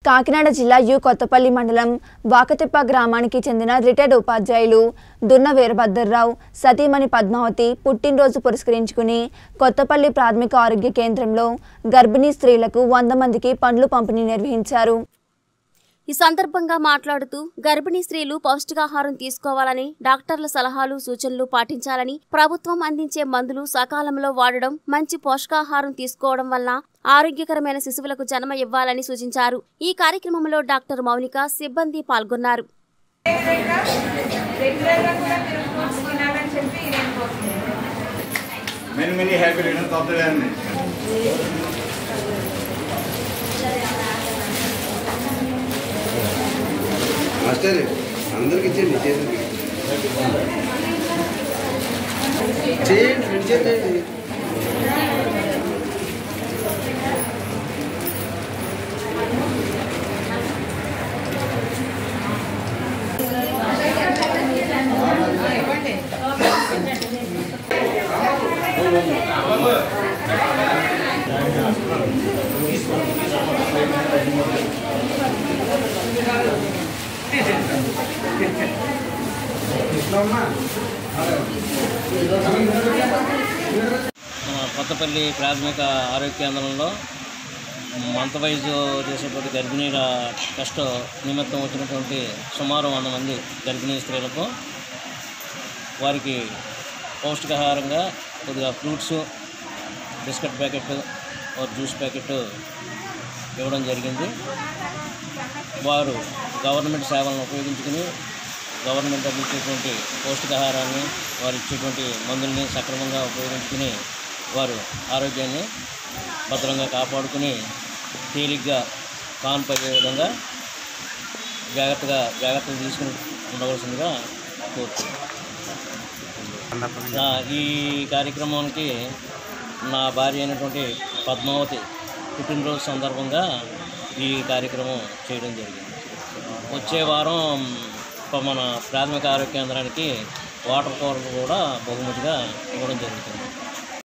కాకినాడ జిల్లా యు కొత్తపల్లి మండలం వాకతిప్ప గ్రామానికి చెందిన రిటైర్డ్ ఉపాధ్యాయులు దున్న వీరభద్రరావు సతీమణి పద్మావతి పుట్టినరోజు పురస్కరించుకుని కొత్తపల్లి ప్రాథమిక ఆరోగ్య కేంద్రంలో గర్భిణీ స్త్రీలకు వంద మందికి పండ్లు పంపిణీ నిర్వహించారు ఈ సందర్భంగా మాట్లాడుతూ గర్భిణీ స్త్రీలు పౌష్టికాహారం తీసుకోవాలని డాక్టర్ల సలహాలు సూచనలు పాటించాలని ప్రభుత్వం అందించే మందులు సకాలంలో వాడడం మంచి పోషకాహారం తీసుకోవడం వల్ల ఆరోగ్యకరమైన శిశువులకు జన్మ ఇవ్వాలని సూచించారు ఈ కార్యక్రమంలో డాక్టర్ మౌనిక సిబ్బంది పాల్గొన్నారు రెగ్యులర్గా కూడా మీరు ఫ్రూట్స్ తినాలని చెప్పి నేను కోరుతున్నాను many many happy returns of the day అండి మాస్టర్ అందరికి ఇచ్చేయండి చేతులకి చేయండి రెండు చేయండి మన కొత్తపల్లి ప్రాథమిక ఆరోగ్య కేంద్రంలో మంత్ వైజ్ చేసేటువంటి గర్భిణీల టెస్ట్ నిమిత్తం వచ్చినటువంటి సుమారు వంద మంది గర్భిణీ స్త్రీలకు వారికి పౌష్టికాహారంగా కొద్దిగా ఫ్రూట్స్ బిస్కెట్ ప్యాకెట్ ఒక జ్యూస్ ప్యాకెట్ ఇవ్వడం జరిగింది వారు గవర్నమెంట్ సేవలను ఉపయోగించుకుని గవర్నమెంట్ అందించేటువంటి పౌష్టికాహారాన్ని వారు ఇచ్చేటువంటి మందుల్ని సక్రమంగా ఉపయోగించుకుని వారు ఆరోగ్యాన్ని భద్రంగా కాపాడుకుని తేలిగ్గా కాన్పయ్యే విధంగా జాగ్రత్తగా జాగ్రత్తలు తీసుకుని ఉండవలసిందిగా కోరుతున్నాను నా ఈ కార్యక్రమానికి నా భార్య అయినటువంటి పద్మావతి పుట్టినరోజు సందర్భంగా ఈ కార్యక్రమం చేయడం జరిగింది వచ్చే వారం ప- మన ప్రాథమిక ఆరోగ్య కేంద్రానికి వాటర్ కూలర్ కూడా బహుమతిగా ఇవ్వడం జరుగుతుంది